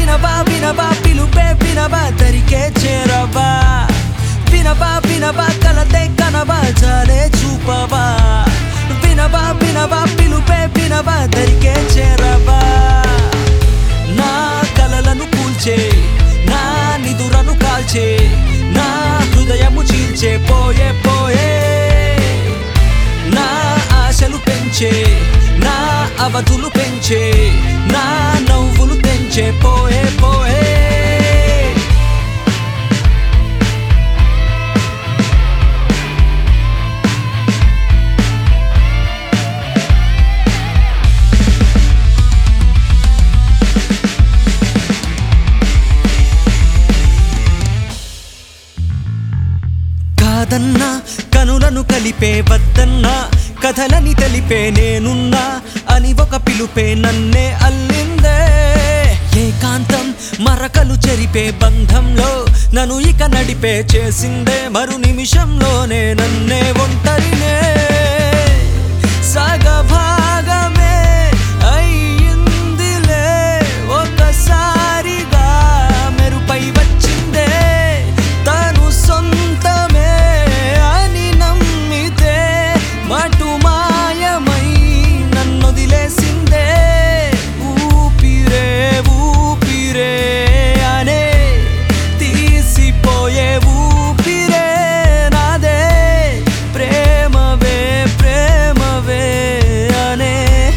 వినవా వినవా పిలుపే వినవా దరికే చేరవా వినవా వినవా కలతే కనవా జాలే చూపవా వినవా వినవా పిలుపే వినవా దరికే చేరవా నా కలలను కూల్చే నా నిదురను కాల్చే నా హృదయము చీల్చే పోయే పోయే నా ఆశలు పెంచే నా అవధులు పెంచే నా నవ్వులు తెంచే పోయే పోయే కాదన్నా కనులను కలిపే వద్దన్నా కథలని తెలిపే నేనున్నా అని ఒక పిలుపే నన్నే అల్లిందే ఏకాంతం మరకలు చెరిపే బంధంలో నన్ను ఇక నడిపే చేసిందే మరు నిమిషంలోనే నన్నే ఒంటరినే సగభాగమే అయ్యిందిలే ఒకసారిగా మెరుపై వచ్చిందే తను సొంతమే అని నమ్మితే మటు మాయమై నన్నొదిలేసిందే ఊపిరే ఊపిరే అనే తీసిపోయే ఊపిరే నాదే ప్రేమవే ప్రేమవే అనే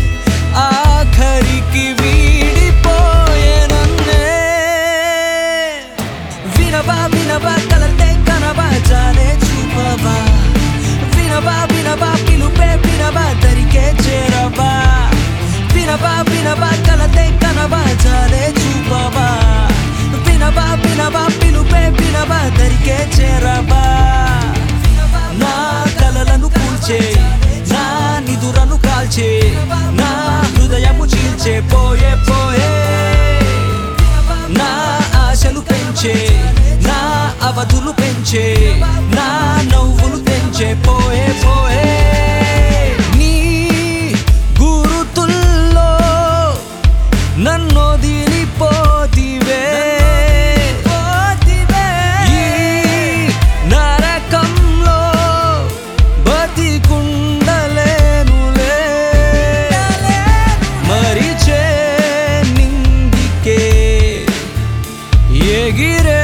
ఆఖరికి వీడిపోయే నన్నే వినవా వినవా కలతే కనవా జాలే చూపవా వినవా వినవా పిలుపే వినవా దరికే చేరవా వినవా వినవా కలతే కనవా జాలే చూపవా వినవా వినవా పిలుపే వినవా దరికే చేరవా నా కలలను కూల్చే నా నిదురను కాల్చే నా హృదయము చీల్చే పోయే పోయే నా ఆశలు పెంచే నా అవధులు పెంచే నా నవ్వులు తెంచే పోయే పోయే నీ గురుతుల్లో నన్నొదిలిపోతివే ఈ నరకంలో బతికుండలేనులే మరిచే నింగికే ఎగిరే